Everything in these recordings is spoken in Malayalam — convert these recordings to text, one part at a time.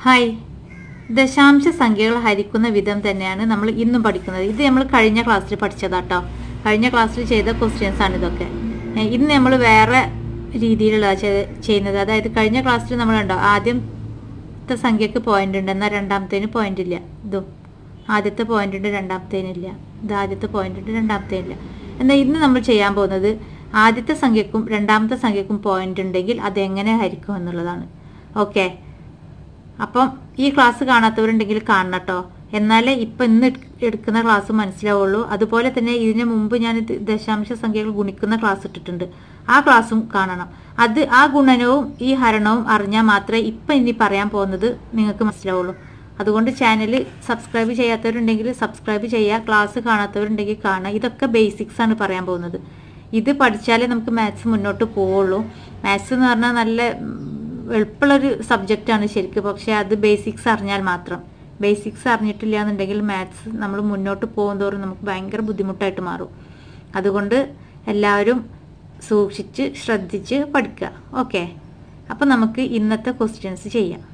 ഹായ് ദശാംശ സംഖ്യകൾ ഹരിക്കുന്ന വിധം തന്നെയാണ് നമ്മൾ ഇന്നും പഠിക്കുന്നത് ഇത് നമ്മൾ കഴിഞ്ഞ ക്ലാസ്സിൽ പഠിച്ചതാട്ടോ കഴിഞ്ഞ ക്ലാസ്സിൽ ചെയ്ത ക്വസ്റ്റ്യൻസ് ആണ് ഇതൊക്കെ ഏ, ഇന്ന് നമ്മൾ വേറെ രീതിയിലുള്ള ചെയ്യുന്നത് അതായത് കഴിഞ്ഞ ക്ലാസ്സിൽ നമ്മൾ ഉണ്ടോ ആദ്യത്തെ സംഖ്യക്ക് പോയിന്റ് ഉണ്ട് എന്നാൽ രണ്ടാമത്തേന് പോയിന്റ് ഇല്ല ഇതും ആദ്യത്തെ പോയിന്റ് ഉണ്ട് രണ്ടാമത്തേനില്ല ഇത് ആദ്യത്തെ പോയിന്റ് ഉണ്ട് രണ്ടാമത്തേനില്ല എന്നാൽ ഇന്ന് നമ്മൾ ചെയ്യാൻ പോകുന്നത് ആദ്യത്തെ സംഖ്യക്കും രണ്ടാമത്തെ സംഖ്യക്കും പോയിന്റ് ഉണ്ടെങ്കിൽ അത് എങ്ങനെ ഹരിക്കും എന്നുള്ളതാണ് ഓക്കെ അപ്പം ഈ ക്ലാസ് കാണാത്തവരുണ്ടെങ്കിൽ കാണണം കേട്ടോ എന്നാലേ ഇപ്പം ഇന്ന് എടു- എടുക്കുന്ന ക്ലാസ് മനസ്സിലാവുള്ളൂ അതുപോലെ തന്നെ ഇതിന് മുമ്പ് ഞാൻ ഇത് ദശാംശ സംഖ്യകൾ ഗുണിക്കുന്ന ക്ലാസ് ഇട്ടിട്ടുണ്ട് ആ ക്ലാസ്സും കാണണം അത് ആ ഗുണനവും ഈ ഹരണവും അറിഞ്ഞാൽ മാത്രമേ ഇപ്പം ഇനി പറയാൻ പോകുന്നത് നിങ്ങൾക്ക് മനസ്സിലാവുള്ളൂ അതുകൊണ്ട് ചാനൽ സബ്സ്ക്രൈബ് ചെയ്യാത്തവരുണ്ടെങ്കിൽ സബ്സ്ക്രൈബ് ചെയ്യുക ക്ലാസ് കാണാത്തവരുണ്ടെങ്കിൽ കാണുക ഇതൊക്കെ ബേസിക്സ് ആണ് പറയാൻ പോകുന്നത് ഇത് പഠിച്ചാലേ നമുക്ക് മാത്സ് മുന്നോട്ട് പോവുള്ളൂ മാത്സ് എന്ന് പറഞ്ഞാൽ നല്ല ഉം, എളുപ്പമുള്ളൊരു സബ്ജക്റ്റാണ് ശരിക്കും പക്ഷേ അത് ബേസിക്സ് അറിഞ്ഞാൽ മാത്രം ബേസിക്സ് അറിഞ്ഞിട്ടില്ല എന്നുണ്ടെങ്കിൽ മാത്സ് നമ്മൾ മുന്നോട്ട് പോകുന്തോറും നമുക്ക് ഭയങ്കര ബുദ്ധിമുട്ടായിട്ട് മാറും അതുകൊണ്ട് എല്ലാവരും സൂക്ഷിച്ച് ശ്രദ്ധിച്ച് പഠിക്കുക ഓക്കെ അപ്പം നമുക്ക് ഇന്നത്തെ ക്വസ്റ്റ്യൻസ് ചെയ്യാം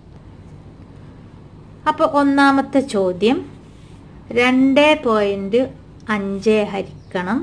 അപ്പോൾ ഒന്നാമത്തെ ചോദ്യം രണ്ട് പോയിൻറ്റ് അഞ്ച് ഹരിക്കണം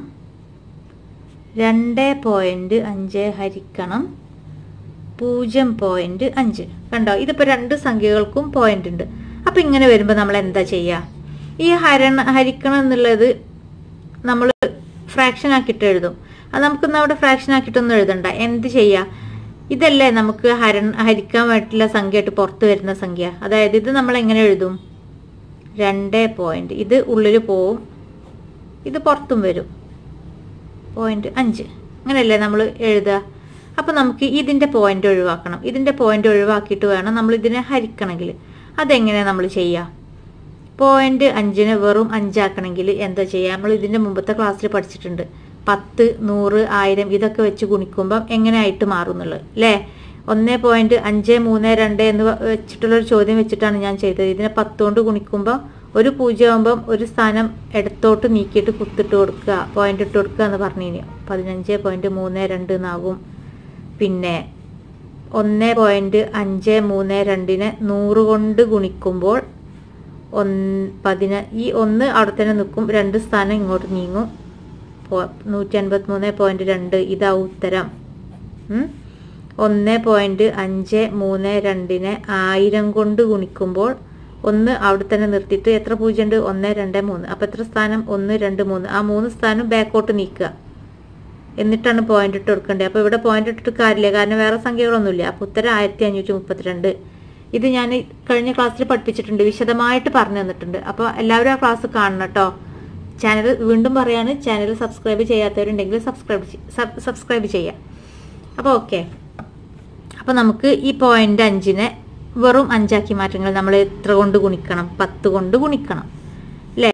രണ്ട് പോയിൻറ്റ് അഞ്ച് ഹരിക്കണം പൂജ്യം പോയിന്റ് അഞ്ച് കണ്ടോ ഇതിപ്പോൾ രണ്ട് സംഖ്യകൾക്കും പോയിന്റ് ഉണ്ട് അപ്പം ഇങ്ങനെ വരുമ്പോൾ നമ്മൾ എന്താ ചെയ്യുക ഈ ഹരണ ഹരിക്കണം എന്നുള്ളത് നമ്മൾ ഫ്രാക്ഷൻ ആക്കിയിട്ട് എഴുതും അത് നമുക്കൊന്ന് അവിടെ ഫ്രാക്ഷൻ ആക്കിയിട്ടൊന്നും എഴുതണ്ട എന്ത് ചെയ്യുക ഇതല്ലേ നമുക്ക് ഹരൺ ഹരിക്കാൻ വേണ്ടിയിട്ടുള്ള സംഖ്യയായിട്ട് പുറത്ത് വരുന്ന സംഖ്യ അതായത് ഇത് നമ്മൾ എങ്ങനെ എഴുതും രണ്ട് പോയിന്റ് ഇത് ഉള്ളിൽ പോവും ഇത് പുറത്തും വരും പോയിന്റ് അഞ്ച് അങ്ങനെയല്ലേ നമ്മൾ എഴുതുക അപ്പം നമുക്ക് ഇതിൻ്റെ പോയിന്റ് ഒഴിവാക്കണം ഇതിൻ്റെ പോയിന്റ് ഒഴിവാക്കിയിട്ട് വേണം നമ്മൾ ഇതിനെ ഹരിക്കണമെങ്കിൽ അതെങ്ങനെ നമ്മൾ ചെയ്യുക പോയിന്റ് അഞ്ചിന് വെറും അഞ്ചാക്കണമെങ്കിൽ എന്താ ചെയ്യുക നമ്മൾ ഇതിൻ്റെ മുമ്പത്തെ ക്ലാസ്സിൽ പഠിച്ചിട്ടുണ്ട് പത്ത് നൂറ് ആയിരം ഇതൊക്കെ വെച്ച് ഗുണിക്കുമ്പം എങ്ങനെ ആയിട്ട് മാറും എന്നുള്ളത് അല്ലേ ഒന്ന് പോയിന്റ് അഞ്ച് മൂന്ന് രണ്ട് എന്ന് വ- വെച്ചിട്ടുള്ളൊരു ചോദ്യം വെച്ചിട്ടാണ് ഞാൻ ചെയ്തത് ഇതിനെ പത്ത് കൊണ്ട് ഗുണിക്കുമ്പോൾ ഒരു പൂജ്യം ആകുമ്പം ഒരു സ്ഥാനം ഇടത്തോട്ട് നീക്കിയിട്ട് കുത്തിട്ട് കൊടുക്കുക പോയിന്റ് ഇട്ട് കൊടുക്കുക എന്ന് പറഞ്ഞു പതിനഞ്ച് പോയിന്റ് മൂന്ന് രണ്ട് എന്നാകും പിന്നെ ഒന്ന് പോയിന്റ് അഞ്ച് മൂന്ന് രണ്ടിനെ നൂറ് കൊണ്ട് ഗുണിക്കുമ്പോൾ ഒന്ന് പതിന ഈ ഒന്ന് അവിടെ തന്നെ നിൽക്കും രണ്ട് സ്ഥാനം ഇങ്ങോട്ട് നീങ്ങും നൂറ്റി അൻപത്തി മൂന്ന് പോയിന്റ് രണ്ട് ഇതാ ഉത്തരം ഉം. ഒന്ന് പോയിന്റ് അഞ്ച് മൂന്ന് രണ്ടിനെ ആയിരം കൊണ്ട് ഗുണിക്കുമ്പോൾ ഒന്ന് അവിടെ തന്നെ നിർത്തിയിട്ട് എത്ര പൂജ്യം ഉണ്ട് ഒന്ന് രണ്ട് മൂന്ന് അപ്പം എത്ര സ്ഥാനം ഒന്ന് രണ്ട് മൂന്ന് ആ മൂന്ന് സ്ഥാനം ബാക്കോട്ട് നീക്കുക എന്നിട്ടാണ് പോയിന്റ് ഇട്ട് കൊടുക്കേണ്ടത് അപ്പോൾ ഇവിടെ പോയിന്റ് ഇട്ടിട്ട് കാര്യമില്ല കാരണം വേറെ സംഖ്യകളൊന്നുമില്ല അപ്പോൾ ഉത്തരം ആയിരത്തി അഞ്ഞൂറ്റി മുപ്പത്തിരണ്ട് ഇത് ഞാൻ കഴിഞ്ഞ ക്ലാസ്സിൽ പഠിപ്പിച്ചിട്ടുണ്ട് വിശദമായിട്ട് പറഞ്ഞു തന്നിട്ടുണ്ട് അപ്പോൾ എല്ലാവരും ആ ക്ലാസ് കാണണം കേട്ടോ ചാനൽ വീണ്ടും പറയാണ് ചാനൽ സബ്സ്ക്രൈബ് ചെയ്യാത്തവരുണ്ടെങ്കിൽ സബ്സ്ക്രൈബ് സബ്സ്ക്രൈബ് ചെയ്യാം അപ്പോൾ ഓക്കെ അപ്പോൾ നമുക്ക് ഈ പോയിന്റ് അഞ്ചിനെ വെറും അഞ്ചാക്കി മാറ്റങ്ങൾ നമ്മൾ എത്ര കൊണ്ട് ഗുണിക്കണം പത്ത് കൊണ്ട് ഗുണിക്കണം അല്ലേ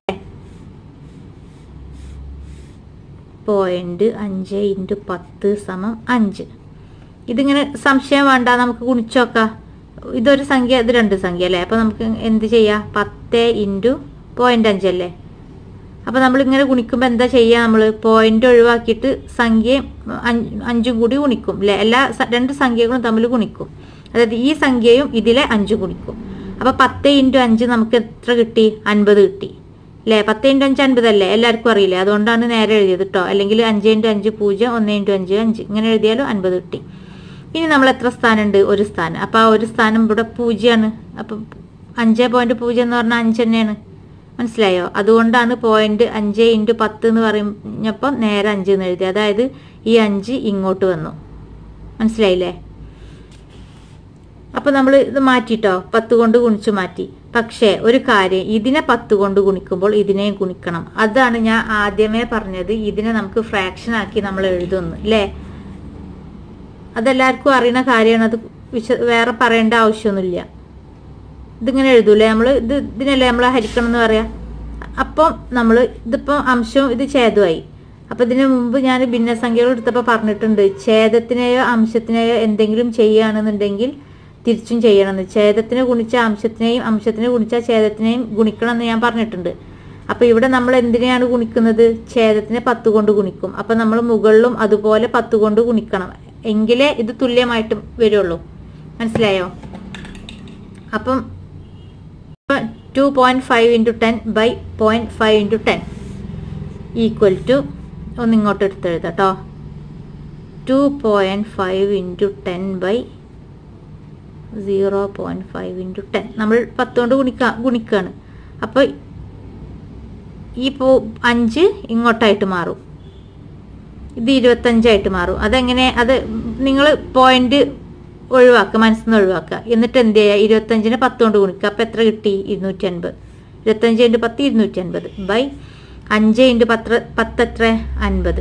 പോയിന്റ് അഞ്ച് ഇൻറ്റു പത്ത് സമം അഞ്ച് ഇതിങ്ങനെ സംശയം വേണ്ട നമുക്ക് ഗുണിച്ചോക്കാം ഇതൊരു സംഖ്യ ഇത് രണ്ട് സംഖ്യ അല്ലേ അപ്പോൾ നമുക്ക് എന്ത് ചെയ്യാം പത്ത് ഇൻറ്റു പോയിന്റ് അഞ്ചല്ലേ അപ്പോൾ നമ്മൾ ഇങ്ങനെ ഗുണിക്കുമ്പോൾ എന്താ ചെയ്യുക നമ്മൾ പോയിന്റ് ഒഴിവാക്കിയിട്ട് സംഖ്യയും അഞ്ച് അഞ്ചും കൂടി ഗുണിക്കും അല്ലേ എല്ലാ സ- രണ്ട് സംഖ്യകളും തമ്മിൽ ഗുണിക്കും അതായത് ഈ സംഖ്യയും ഇതിലെ അഞ്ച് ഗുണിക്കും അപ്പോൾ പത്ത് ഇൻറ്റു അഞ്ച് നമുക്ക് എത്ര കിട്ടി അൻപത് കിട്ടി അല്ലേ പത്ത് ഇൻറ്റു അഞ്ച് അൻപതല്ലേ എല്ലാവർക്കും അറിയില്ലേ അതുകൊണ്ടാണ് നേരെ എഴുതിയത് കേട്ടോ അല്ലെങ്കിൽ അഞ്ച് ഇൻറ്റു അഞ്ച് പൂജ്യം ഒന്ന് ഇൻറ്റു അഞ്ച് അഞ്ച് ഇങ്ങനെ എഴുതിയാലും അൻപത് കിട്ടി ഇനി നമ്മൾ എത്ര സ്ഥാനമുണ്ട് ഒരു സ്ഥാനം അപ്പോൾ ആ ഒരു സ്ഥാനം ഇവിടെ പൂജ്യമാണ് അപ്പം അഞ്ച് പോയിന്റ് പൂജ്യം എന്ന് പറഞ്ഞാൽ അഞ്ച് തന്നെയാണ് മനസ്സിലായോ അതുകൊണ്ടാണ് പോയിന്റ് അഞ്ച് ഇൻറ്റു പത്ത് എന്ന് പറഞ്ഞപ്പോൾ നേരെ അഞ്ച് എന്ന് എഴുതി അതായത് ഈ അഞ്ച് ഇങ്ങോട്ട് വന്നു മനസ്സിലായില്ലേ അപ്പോൾ നമ്മൾ ഇത് മാറ്റിട്ടോ പത്ത് കൊണ്ട് ഗുണിച്ചു മാറ്റി പക്ഷേ ഒരു കാര്യം ഇതിനെ പത്ത് കൊണ്ട് ഗുണിക്കുമ്പോൾ ഇതിനെയും ഗുണിക്കണം അതാണ് ഞാൻ ആദ്യമേ പറഞ്ഞത് ഇതിനെ നമുക്ക് ഫ്രാക്ഷൻ ആക്കി നമ്മൾ എഴുതുന്നു അല്ലേ അതെല്ലാവർക്കും അറിയുന്ന കാര്യമാണ് അത് വിശ വേറെ പറയേണ്ട ആവശ്യമൊന്നുമില്ല ഇതിങ്ങനെ എഴുതൂലേ നമ്മൾ ഇത് ഇതിനല്ലേ നമ്മൾ ഹരിക്കണം എന്ന് പറയാം അപ്പം നമ്മൾ ഇതിപ്പം അംശവും ഇത് ഛേദമായി അപ്പം ഇതിന് മുമ്പ് ഞാൻ ഭിന്നസംഖ്യകൾ എടുത്തപ്പോൾ പറഞ്ഞിട്ടുണ്ട് ഛേദത്തിനെയോ അംശത്തിനെയോ എന്തെങ്കിലും ചെയ്യുകയാണെന്നുണ്ടെങ്കിൽ തിരിച്ചും ചെയ്യണമെന്ന് ഛേദത്തിന് ഗുണിച്ച അംശത്തിനെയും അംശത്തിന് ഗുണിച്ച ഛേദത്തിനെയും ഗുണിക്കണം എന്ന് ഞാൻ പറഞ്ഞിട്ടുണ്ട് അപ്പോൾ ഇവിടെ നമ്മൾ എന്തിനെയാണ് ഗുണിക്കുന്നത് ഛേദത്തിനെ പത്ത് കൊണ്ട് ഗുണിക്കും അപ്പം നമ്മൾ മുകളിലും അതുപോലെ പത്ത് കൊണ്ട് ഗുണിക്കണം എങ്കിലേ ഇത് തുല്യമായിട്ട് വരുള്ളൂ മനസ്സിലായോ അപ്പം two point five into ten by point five into ten equal to ഒന്ന് ഇങ്ങോട്ട് എടുത്ത് എഴുതാം കേട്ടോ two point five into ten by zero point five into ten നമ്മൾ പത്ത് കൊണ്ട് ഗുണിക്ക ഗുണിക്കുകയാണ് അപ്പോൾ ഈ പോ അഞ്ച് ഇങ്ങോട്ടായിട്ട് മാറും ഇത് ഇരുപത്തഞ്ചായിട്ട് മാറും അതെങ്ങനെ അത് നിങ്ങൾ പോയിന്റ് ഒഴിവാക്കുക മനസ്സിൽ നിന്ന് ഒഴിവാക്കുക എന്നിട്ട് എന്ത് ചെയ്യുക ഇരുപത്തഞ്ചിന് പത്ത് കൊണ്ട് ഗുണിക്കുക അപ്പോൾ എത്ര കിട്ടി ഇരുന്നൂറ്റി അൻപത് ഇരുപത്തഞ്ച് ഇൻറ്റു പത്ത് ഇരുന്നൂറ്റി അൻപത് ബൈ അഞ്ച് ഇൻറ്റു പത്ത് പത്ത് എത്ര അൻപത്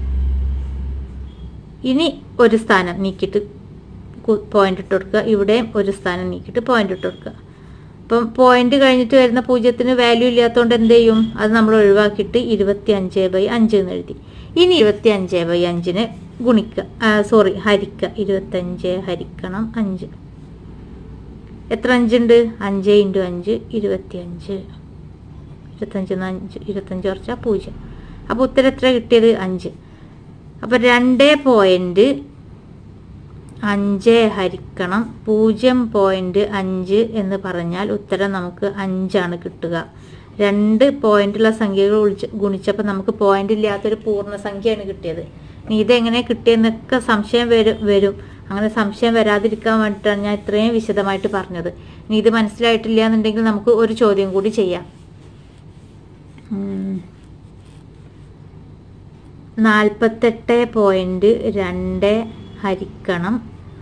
ഇനി ഒരു സ്ഥാനം നീക്കിയിട്ട് പോയിന്റ് ഇട്ട് കൊടുക്കുക ഇവിടെയും ഒരു സ്ഥാനം നീക്കിയിട്ട് പോയിന്റ് ഇട്ട് കൊടുക്കുക അപ്പം പോയിന്റ് കഴിഞ്ഞിട്ട് വരുന്ന പൂജ്യത്തിന് വാല്യൂ ഇല്ലാത്തതുകൊണ്ട് എന്ത് ചെയ്യും അത് നമ്മൾ ഒഴിവാക്കിയിട്ട് ഇരുപത്തി അഞ്ച് ബൈ അഞ്ച് എന്ന് എഴുതി ഇനി ഇരുപത്തി അഞ്ച് ബൈ അഞ്ചിന് ഗുണിക്കുക സോറി ഹരിക്കുക ഇരുപത്തഞ്ച് ഹരിക്കണം അഞ്ച് എത്ര അഞ്ചുണ്ട് അഞ്ച് ഇൻറ്റു അഞ്ച് ഇരുപത്തി അഞ്ച് ഇരുപത്തഞ്ച് അഞ്ച് ഇരുപത്തഞ്ച് കുറച്ചാൽ പൂജ്യം അപ്പോൾ ഉത്തരം എത്ര കിട്ടിയത് അഞ്ച് അപ്പോൾ രണ്ട് പോയിൻറ്റ് അഞ്ച് ഹരിക്കണം പൂജ്യം പോയിൻറ്റ് അഞ്ച് എന്ന് പറഞ്ഞാൽ ഉത്തരം നമുക്ക് അഞ്ചാണ് കിട്ടുക രണ്ട് പോയിന്റുള്ള സംഖ്യകൾ വിളിച്ച് ഗുണിച്ചപ്പോൾ നമുക്ക് പോയിന്റ് ഇല്ലാത്തൊരു പൂർണ്ണസംഖ്യയാണ് കിട്ടിയത് ഇനി ഇതെങ്ങനെ കിട്ടിയെന്നൊക്കെ സംശയം വരും വരും അങ്ങനെ സംശയം വരാതിരിക്കാൻ വേണ്ടിയിട്ടാണ് ഞാൻ ഇത്രയും വിശദമായിട്ട് പറഞ്ഞത് ഇനി ഇത് മനസ്സിലായിട്ടില്ല എന്നുണ്ടെങ്കിൽ നമുക്ക് ഒരു ചോദ്യം കൂടി ചെയ്യാം നാൽപ്പത്തെട്ട് പോയിന്റ് രണ്ട് ഹരിക്കണം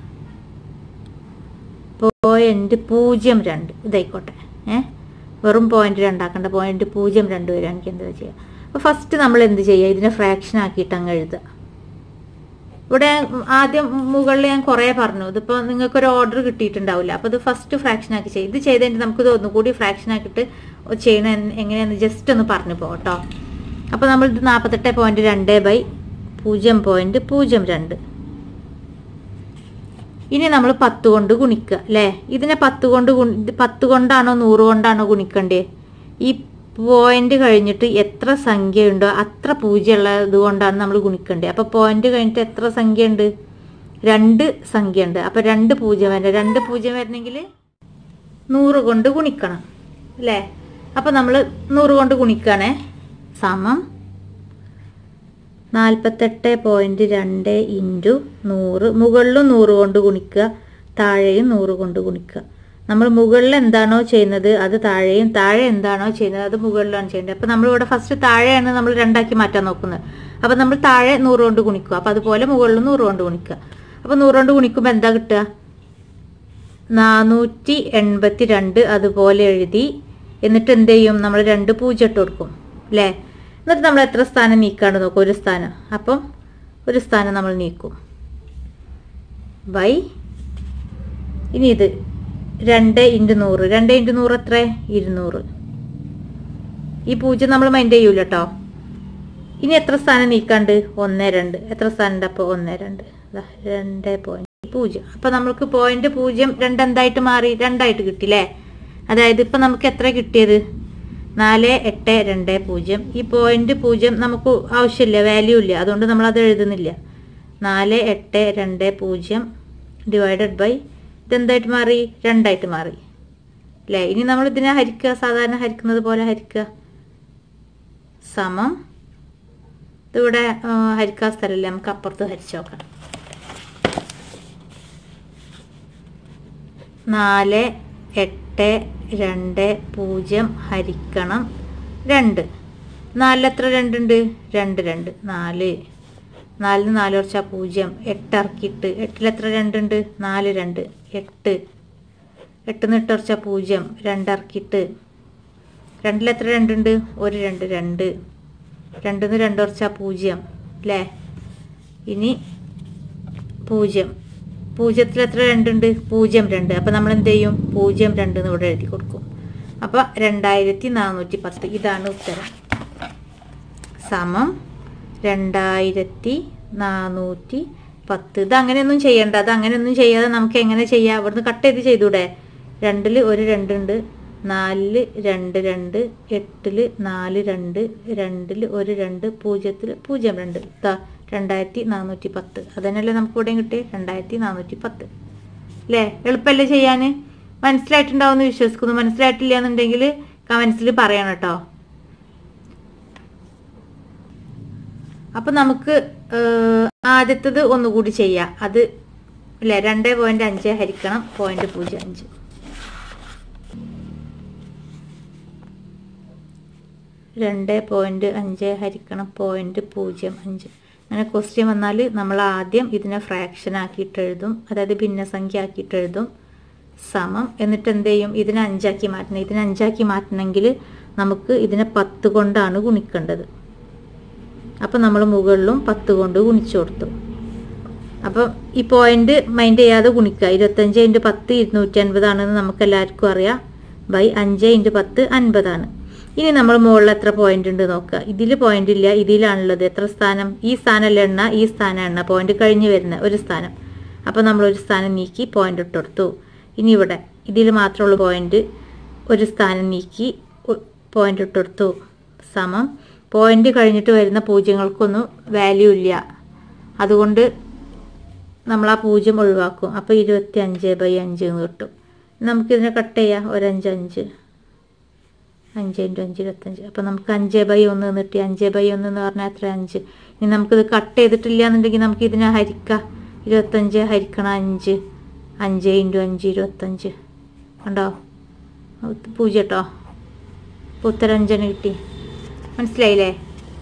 പോയിന്റ് പൂജ്യം രണ്ട് ഇതായിക്കോട്ടെ ഏ വെറും പോയിന്റ് രണ്ടാക്കണ്ട പോയിന്റ് പൂജ്യം രണ്ട് വരികയാണെങ്കിൽ എന്താ ചെയ്യുക അപ്പോൾ ഫസ്റ്റ് നമ്മൾ എന്ത് ചെയ്യുക ഇതിനെ ഫ്രാക്ഷൻ ആക്കിയിട്ട് അങ്ങ് എഴുതുക ഇവിടെ ആദ്യം മുകളിൽ ഞാൻ കുറേ പറഞ്ഞു ഇതിപ്പോൾ നിങ്ങൾക്കൊരു ഓർഡർ കിട്ടിയിട്ടുണ്ടാവില്ല അപ്പോൾ ഇത് ഫസ്റ്റ് ഫ്രാക്ഷൻ ആക്കി ചെയ്യും ഇത് ചെയ്തതിന് നമുക്കിത് ഒന്നുകൂടി ഫ്രാക്ഷൻ ആക്കിയിട്ട് ചെയ്യണ എങ്ങനെയാണെന്ന് ജസ്റ്റ് ഒന്ന് പറഞ്ഞു പോകട്ടോ അപ്പോൾ നമ്മൾ ഇത് നാൽപ്പത്തെട്ട് പോയിന്റ് രണ്ട് ബൈ പൂജ്യം പോയിന്റ് പൂജ്യം രണ്ട് ഇനി നമ്മൾ പത്ത് കൊണ്ട് ഗുണിക്കുക അല്ലേ ഇതിനെ പത്ത് കൊണ്ട് ഗുണി പത്ത് കൊണ്ടാണോ നൂറ് കൊണ്ടാണോ ഗുണിക്കണ്ടേ ഈ പോയിന്റ് കഴിഞ്ഞിട്ട് എത്ര സംഖ്യ ഉണ്ടോ അത്ര പൂജ്യം ഉള്ളത് കൊണ്ടാണ് നമ്മൾ ഗുണിക്കേണ്ടത് അപ്പോൾ പോയിന്റ് കഴിഞ്ഞിട്ട് എത്ര സംഖ്യ ഉണ്ട് രണ്ട് സംഖ്യ ഉണ്ട് അപ്പോൾ രണ്ട് പൂജ്യം വരണം രണ്ട് പൂജ്യം വരണമെങ്കിൽ നൂറ് കൊണ്ട് ഗുണിക്കണം അല്ലേ അപ്പോൾ നമ്മൾ നൂറ് കൊണ്ട് ഗുണിക്കുകയാണേ സമം നാൽപ്പത്തെട്ട് പോയിൻറ്റ് രണ്ട് ഇൻറ്റു നൂറ് മുകളിലും നൂറ് കൊണ്ട് ഗുണിക്കുക താഴെയും നൂറ് കൊണ്ട് ഗുണിക്കുക നമ്മൾ മുകളിൽ എന്താണോ ചെയ്യുന്നത് അത് താഴെയും താഴെ എന്താണോ ചെയ്യുന്നത് അത് മുകളിലാണ് ചെയ്യുന്നത് അപ്പോൾ നമ്മളിവിടെ ഫസ്റ്റ് താഴെയാണ് നമ്മൾ രണ്ടാക്കി മാറ്റാൻ നോക്കുന്നത് അപ്പോൾ നമ്മൾ താഴെ നൂറ് കൊണ്ട് ഗുണിക്കുക അപ്പോൾ അതുപോലെ മുകളിലും നൂറ് കൊണ്ട് ഗുണിക്കുക അപ്പോൾ നൂറ് കൊണ്ട് ഗുണിക്കുമ്പോൾ എന്താ കിട്ടുക നാനൂറ്റി എൺപത്തി രണ്ട് അതുപോലെ എഴുതി എന്നിട്ട് എന്ത് ചെയ്യും നമ്മൾ രണ്ട് പൂജ്യം ഇട്ട് കൊടുക്കും അല്ലേ എന്നിട്ട് നമ്മൾ എത്ര സ്ഥാനം നീക്കാണ്ട് നോക്കും ഒരു സ്ഥാനം അപ്പം ഒരു സ്ഥാനം നമ്മൾ നീക്കും ബൈ ഇനി ഇത് രണ്ട് ഇൻറ്റു നൂറ് രണ്ട് ഇൻറ്റു നൂറ് എത്ര ഇരുന്നൂറ് ഈ പൂജ്യം നമ്മൾ മൈൻഡ് ചെയ്യൂല കേട്ടോ ഇനി എത്ര സ്ഥാനം നീക്കാണ്ട് ഒന്ന് രണ്ട് എത്ര സ്ഥാനം ഉണ്ട് അപ്പോൾ ഒന്ന് രണ്ട് ദാ രണ്ട് പോയിന്റ് പൂജ്യം അപ്പം നമ്മൾക്ക് പോയിന്റ് പൂജ്യം രണ്ട് എന്തായിട്ട് മാറി രണ്ടായിട്ട് കിട്ടില്ലേ അതായത് ഇപ്പം നമുക്ക് എത്ര കിട്ടിയത് നാല് എട്ട് രണ്ട് പൂജ്യം ഈ പോയിന്റ് പൂജ്യം നമുക്ക് ആവശ്യമില്ല വാല്യൂ ഇല്ല അതുകൊണ്ട് നമ്മൾ അത് എഴുതുന്നില്ല നാല് എട്ട് രണ്ട് പൂജ്യം ഡിവൈഡഡ് ബൈ ഇതെന്തായിട്ട് മാറി രണ്ടായിട്ട് മാറി അല്ലേ ഇനി നമ്മൾ ഇതിനെ ഹരിക്കുക സാധാരണ ഹരിക്കുന്നത് പോലെ ഹരിക്കുക സമം ഇതിവിടെ ആ, ഹരിക്കാൻ സ്ഥലമില്ല നമുക്ക് അപ്പുറത്ത് ഹരിച്ചു നോക്കാം നാല് എട്ട് രണ്ട് പൂജ്യം ഹരിക്കണം രണ്ട് നാലിൽ എത്ര രണ്ടുണ്ട് രണ്ട് രണ്ട് നാല് നാലിന് നാല് കുറച്ചാൽ പൂജ്യം എട്ട് ഇറക്കിയിട്ട് എട്ടിൽ എത്ര രണ്ടുണ്ട് നാല് രണ്ട് എട്ട് എട്ടിന്ന് എട്ട് കുറച്ചാൽ പൂജ്യം രണ്ട് ഇറക്കിയിട്ട് രണ്ടിൽ എത്ര രണ്ടുണ്ട് ഒരു രണ്ട് രണ്ട് രണ്ടിന്ന് രണ്ട് കുറച്ചാൽ പൂജ്യം അല്ലേ ഇനി പൂജ്യം പൂജ്യത്തിൽ എത്ര രണ്ടുണ്ട് പൂജ്യം രണ്ട് അപ്പം നമ്മൾ എന്ത് ചെയ്യും പൂജ്യം രണ്ട് എന്ന് ഇവിടെ എഴുതി കൊടുക്കും അപ്പം രണ്ടായിരത്തി നാനൂറ്റി പത്ത് ഇതാണ് ഉത്തരം സമം രണ്ടായിരത്തി നാനൂറ്റി പത്ത് ഇത് അങ്ങനെയൊന്നും ചെയ്യണ്ട അത് അങ്ങനെയൊന്നും ചെയ്യാതെ നമുക്ക് എങ്ങനെ ചെയ്യാം ഇവിടുന്ന് കട്ട് ചെയ്ത് ചെയ്തൂടെ രണ്ടിൽ ഒരു രണ്ടുണ്ട് നാലില് രണ്ട് രണ്ട് എട്ടില് നാല് രണ്ട് രണ്ടിൽ ഒരു രണ്ട് പൂജ്യത്തിൽ പൂജ്യം രണ്ട് ഇതാ രണ്ടായിരത്തി നാനൂറ്റി പത്ത് അതന്നെയല്ലേ നമുക്ക് ഇവിടെയും കിട്ടിയത് രണ്ടായിരത്തി നാനൂറ്റി പത്ത് അല്ലേ എളുപ്പമല്ലേ ചെയ്യാൻ മനസ്സിലായിട്ടുണ്ടാവുമെന്ന് വിശ്വസിക്കുന്നു മനസ്സിലായിട്ടില്ല എന്നുണ്ടെങ്കിൽ കമൻസിൽ പറയണം കേട്ടോ അപ്പം നമുക്ക് ഏഹ്, ആദ്യത്തത് ഒന്നുകൂടി ചെയ്യാം അത് അല്ലേ രണ്ട് പോയിന്റ് അഞ്ച് ഹരിക്കണം പോയിന്റ് പൂജ്യം അഞ്ച് രണ്ട് പോയിന്റ് അഞ്ച് ഹരിക്കണം പോയിന്റ് പൂജ്യം അഞ്ച് അങ്ങനെ ക്വസ്റ്റ്യൻ വന്നാൽ നമ്മൾ ആദ്യം ഇതിനെ ഫ്രാക്ഷൻ ആക്കിയിട്ട് എഴുതും അതായത് ഭിന്നസംഖ്യ ആക്കിയിട്ട് എഴുതും സമം എന്നിട്ട് എന്ത് ചെയ്യും ഇതിനെ അഞ്ചാക്കി മാറ്റണം ഇതിനെ അഞ്ചാക്കി മാറ്റണമെങ്കിൽ നമുക്ക് ഇതിനെ പത്ത് കൊണ്ടാണ് ഗുണിക്കേണ്ടത് അപ്പം നമ്മൾ മുകളിലും പത്ത് കൊണ്ട് ഗുണിച്ചു കൊടുത്തു അപ്പം ഈ പോയിന്റ് മൈൻഡ് ചെയ്യാതെ ഗുണിക്കുക ഇരുപത്തഞ്ച് ഇൻറ്റു പത്ത് ഇരുന്നൂറ്റി അൻപതാണെന്ന് നമുക്ക് എല്ലാവർക്കും അറിയാം ബൈ അഞ്ച് ഇൻറ്റു പത്ത് അൻപതാണ് ഇനി നമ്മൾ മുകളിൽ എത്ര പോയിന്റ് ഉണ്ട് നോക്കുക ഇതിൽ പോയിന്റ് ഇല്ല ഇതിലാണുള്ളത് എത്ര സ്ഥാനം ഈ സ്ഥാനമല്ല എണ്ണ ഈ സ്ഥാനം എണ്ണ പോയിന്റ് കഴിഞ്ഞ് വരുന്ന ഒരു സ്ഥാനം അപ്പം നമ്മൾ ഒരു സ്ഥാനം നീക്കി പോയിന്റ് ഇട്ട് കൊടുത്തു ഇനി ഇവിടെ ഇതിൽ മാത്രമുള്ള പോയിന്റ് ഒരു സ്ഥാനം നീക്കി പോയിന്റ് ഇട്ട് കൊടുത്തു സമം പോയിന്റ് കഴിഞ്ഞിട്ട് വരുന്ന പൂജ്യങ്ങൾക്കൊന്നും വാല്യൂ ഇല്ല അതുകൊണ്ട് നമ്മൾ ആ പൂജ്യം ഒഴിവാക്കും അപ്പോൾ ഇരുപത്തി അഞ്ച് ബൈ അഞ്ച് എന്ന് കിട്ടും നമുക്കിതിനെ കട്ട് ചെയ്യാം ഒരഞ്ച് അഞ്ച് അഞ്ച് ഇൻറ്റു അഞ്ച് ഇരുപത്തഞ്ച് അപ്പം നമുക്ക് അഞ്ച് ബൈ ഒന്ന് എന്ന് കിട്ടി അഞ്ച് ബൈ ഒന്ന് എന്ന് പറഞ്ഞാൽ എത്ര അഞ്ച് ഇനി നമുക്കിത് കട്ട് ചെയ്തിട്ടില്ല എന്നുണ്ടെങ്കിൽ നമുക്ക് ഇതിനെ ഹരിക്കാം ഇരുപത്തഞ്ച് ഹരിക്കണം അഞ്ച് അഞ്ച് ഇൻറ്റു അഞ്ച് ഇരുപത്തഞ്ച് കണ്ടോ പൂജ്യം കേട്ടോ അപ്പോൾ ഉത്തരം അഞ്ചന് കിട്ടി മനസ്സിലായില്ലേ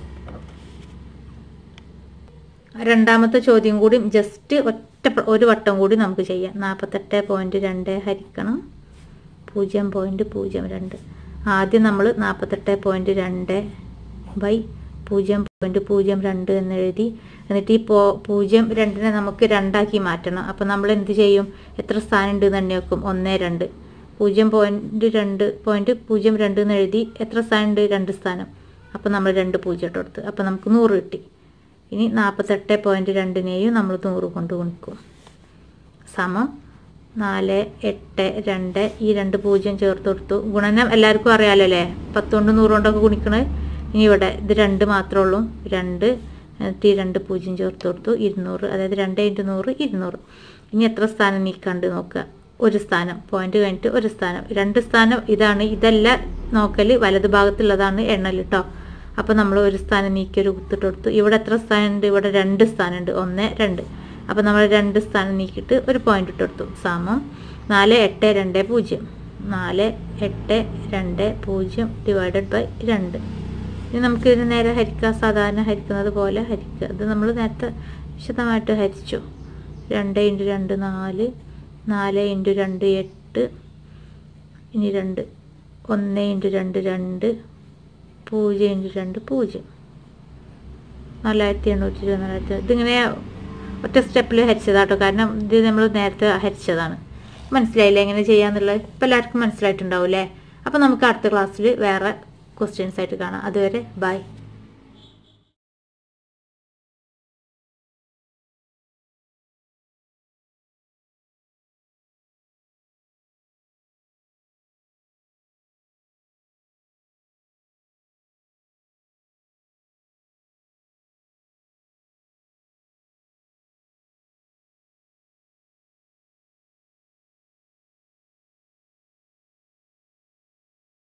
രണ്ടാമത്തെ ചോദ്യം കൂടി ജസ്റ്റ് ഒറ്റ പ്ര- ഒരു വട്ടം കൂടി നമുക്ക് ചെയ്യാം നാൽപ്പത്തെട്ട് പോയിൻറ്റ് രണ്ട് ഹരിക്കണം പൂജ്യം പോയിൻറ്റ് പൂജ്യം രണ്ട് ആദ്യം നമ്മൾ നാൽപ്പത്തെട്ട് പോയിൻറ്റ് രണ്ട് ബൈ പൂജ്യം പോയിൻറ്റ് പൂജ്യം രണ്ട് എന്ന് എഴുതി എന്നിട്ട് ഈ പോ പൂജ്യം രണ്ടിനെ നമുക്ക് രണ്ടാക്കി മാറ്റണം അപ്പോൾ നമ്മൾ എന്ത് ചെയ്യും എത്ര സ്ഥാനം ഉണ്ട് എന്ന് എണ്ണി വെക്കും ഒന്ന് രണ്ട് പൂജ്യം പോയിൻറ്റ് രണ്ട് പോയിൻറ്റ് പൂജ്യം രണ്ട് എന്ന് എഴുതി എത്ര സ്ഥാനം ഉണ്ട് രണ്ട് സ്ഥാനം അപ്പോൾ നമ്മൾ രണ്ട് പൂജ്യം ഇട്ട് കൊടുത്ത് അപ്പോൾ നമുക്ക് നൂറ് കിട്ടി ഇനി നാൽപ്പത്തെട്ട് പോയിൻറ്റ് രണ്ടിനെയും നമ്മൾ നൂറ് കൊണ്ട് ഗുണിക്കും സമം നാല് എട്ട് രണ്ട് ഈ രണ്ട് പൂജ്യം ചേർത്ത് കൊടുത്തു ഗുണനം എല്ലാവർക്കും അറിയാലോ അല്ലേ പത്ത് കൊണ്ട് നൂറ് കൊണ്ടൊക്കെ ഗുണിക്കണത് ഇനി ഇവിടെ ഇത് രണ്ട് മാത്രമേ ഉള്ളൂ രണ്ട് എന്നിട്ട് ഈ രണ്ട് പൂജ്യം ചേർത്ത് കൊടുത്തു ഇരുന്നൂറ് അതായത് രണ്ട് ഇൻറ്റു നൂറ് ഇരുന്നൂറ് ഇനി എത്ര സ്ഥാനം നീക്കാണ്ട് നോക്കുക ഒരു സ്ഥാനം പോയിന്റ് കഴിഞ്ഞിട്ട് ഒരു സ്ഥാനം രണ്ട് സ്ഥാനം ഇതാണ് ഇതല്ല നോക്കൽ വലത് ഭാഗത്തുള്ളതാണ് എണ്ണൽ കേട്ടോ അപ്പോൾ നമ്മൾ ഒരു സ്ഥാനം നീക്കി ഒരു കുത്തിട്ട് കൊടുത്തു ഇവിടെ എത്ര സ്ഥാനമുണ്ട് ഇവിടെ രണ്ട് സ്ഥാനമുണ്ട് ഒന്ന് രണ്ട് അപ്പോൾ നമ്മൾ രണ്ട് സ്ഥാനം നീക്കിയിട്ട് ഒരു പോയിന്റ് ഇട്ട് കൊടുത്തു സമം നാല് എട്ട് രണ്ട് പൂജ്യം നാല് എട്ട് രണ്ട് പൂജ്യം ഡിവൈഡഡ് ബൈ രണ്ട് ഇനി നമുക്ക് ഇതിന് നേരെ ഹരിക്കുക സാധാരണ ഹരിക്കുന്നത് പോലെ ഹരിക്കുക ഇത് നമ്മൾ നേരത്തെ വിശദമായിട്ട് ഹരിച്ചു രണ്ട് ഇൻറ്റു രണ്ട് നാല് നാല് ഇൻറ്റു രണ്ട് എട്ട് ഇനി രണ്ട് ഒന്ന് ഇൻറ്റു രണ്ട് രണ്ട് പൂജ്യം ഇൻറ്റു രണ്ട് പൂജ്യം നാലായിരത്തി എണ്ണൂറ്റി ഇരുപത് നാലായിരത്തി ഇതിങ്ങനെ ഒറ്റ സ്റ്റെപ്പിൽ ഹരിച്ചതാട്ടോ കാരണം ഇത് നമ്മൾ നേരത്തെ ഹരിച്ചതാണ് മനസ്സിലായില്ലേ എങ്ങനെ ചെയ്യാന്നുള്ളത് ഇപ്പം എല്ലാവർക്കും മനസ്സിലായിട്ടുണ്ടാവും അല്ലേ അപ്പോൾ നമുക്ക് അടുത്ത ക്ലാസ്സിൽ വേറെ ക്വസ്റ്റ്യൻസ് ആയിട്ട് കാണാം അതുവരെ ബൈ